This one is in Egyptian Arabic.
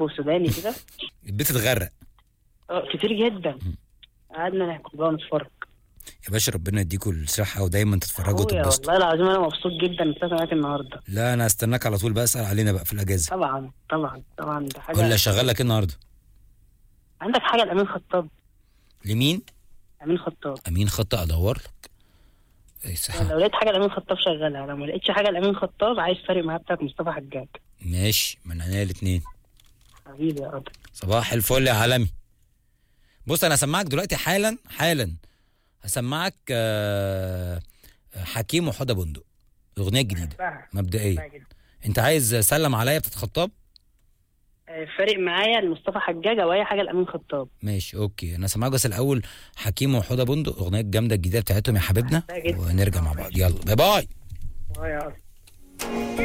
وسوداني كده بتتغرق اه كتير جدا قعدنا نحكي بقى ونتفرج يا باشا ربنا يديكوا الصحه ودايما تتفرجوا اخويا وتتبسطوا والله العظيم انا مبسوط جدا ان انت معاك النهارده لا انا استناك على طول بقى اسال علينا بقى في الاجازه طبعا طبعا طبعا ده حاجه ولا شغال لك إيه النهارده عندك حاجه لامين خطاب لمين امين خطاب امين خط ادور لك إيه صح يعني لو لقيت حاجه لامين خطاب شغلها لو ما لقيتش حاجه لامين خطاب عايز فارق معاه بتاعت مصطفى حجاج ماشي من عينيا الاثنين حبيبي يا قدر صباح الفل يا عالمي بص انا هسمعك دلوقتي حالا حالا هسمعك آه، حكيم وحدى بندق اغنيه جديده بحبها مبدئيه بحبها جدا انت عايز سلم عليا بتاعت خطاب آه، فارق معايا لمصطفى حجاج او اي حاجه لامين خطاب ماشي اوكي انا سامعك بس الاول حكيم وحدى بندق اغنيه الجامده الجديده بتاعتهم يا حبيبنا بحبها جدا. ونرجع مع بعض يلا باي باي اه يا قدر